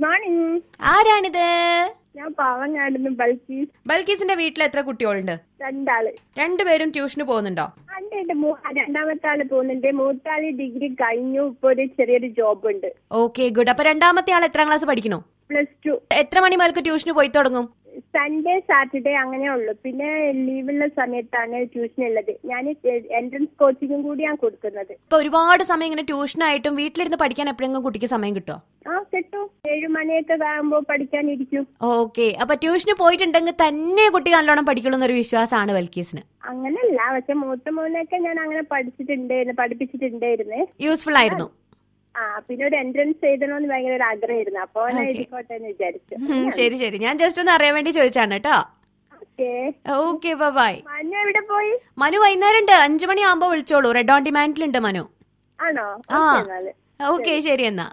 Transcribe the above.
morning ആരാണിത് ഞാൻ പാവങ്ങാടുന്നു ബൽക്കീസ് ബൽക്കീസിന്റെ വീട്ടിൽ എത്ര കുട്ടികളുണ്ട് രണ്ടാള് രണ്ടുപേരും ട്യൂഷന് പോകുന്നുണ്ടോ എന്റെ എന്റെ മൂ- രണ്ടാമത്തെ ആള് പോകുന്നുണ്ട് മൂത്താള് ഡിഗ്രി കഴിഞ്ഞു ഇപ്പൊ ഒരു ചെറിയൊരു ജോബ് ഉണ്ട് ഓക്കെ ഗുഡ് അപ്പൊ രണ്ടാമത്തെ ആൾ എത്രാം ക്ലാസ് പഠിക്കണോ പ്ലസ് ടു എത്ര മണി മുതൽക്ക് ട്യൂഷന് പോയി തുടങ്ങും സൺഡേ സാറ്റർഡേ അങ്ങനെ ഉള്ളു പിന്നെ ലീവുള്ള സമയത്താണ് ട്യൂഷൻ ഉള്ളത് ഞാൻ എൻട്രൻസ് കോച്ചിങ്ങും കൂടിയാണ് കൊടുക്കുന്നത് ഇപ്പൊ ഒരുപാട് സമയം ഇങ്ങനെ ട്യൂഷനായിട്ടും വീട്ടിലിരുന്ന് പഠിക്കാൻ എപ്പോഴെങ്കിലും കുട്ടിക്ക് സമയം കിട്ടുമോ ആ കിട്ടും ഏഴു മണിയൊക്കെ ആകുമ്പോ പഠിക്കാനിരിക്കും ഓക്കെ അപ്പൊ ട്യൂഷന് പോയിട്ടുണ്ടെങ്കിൽ തന്നെ കുട്ടി നല്ലോണം പഠിക്കുള്ളൂ എന്നൊരു വിശ്വാസമാണ് ബൽക്കീസിന് അങ്ങനല്ല പക്ഷെ മൂത്ത മോനൊക്കെ ഞാൻ അങ്ങനെ പഠിച്ചിട്ടുണ്ടായിരുന്നു പഠിപ്പിച്ചിട്ടുണ്ടായിരുന്നു യൂസ്ഫുൾ ആയിരുന്നു ആ പിന്നെ ഒരു എൻട്രൻസ് എഴുതണമെന്ന് ഭയങ്കര ഒരു ആഗ്രഹമായിരുന്നു അപ്പൊ അവനെ എഴുതിക്കോട്ടെ എന്ന് വിചാരിച്ചു ഉം, ശരി ശരി ഞാൻ ജസ്റ്റ് ഒന്ന് അറിയാൻ വേണ്ടി ചോദിച്ചാണ് കേട്ടോ ഓക്കേ ഓക്കെ ബൈ മഞ്ഞ എവിടെ പോയി മനു വൈകുന്നേരം ഉണ്ട് അഞ്ചു മണിയാകുമ്പോ വിളിച്ചോളൂ റെഡ് ഓൺ ഡിമാൻഡിലുണ്ട് മനു ആണോ ആ ഓക്കേ എന്നാല് ഓക്കെ ശരി എന്നാ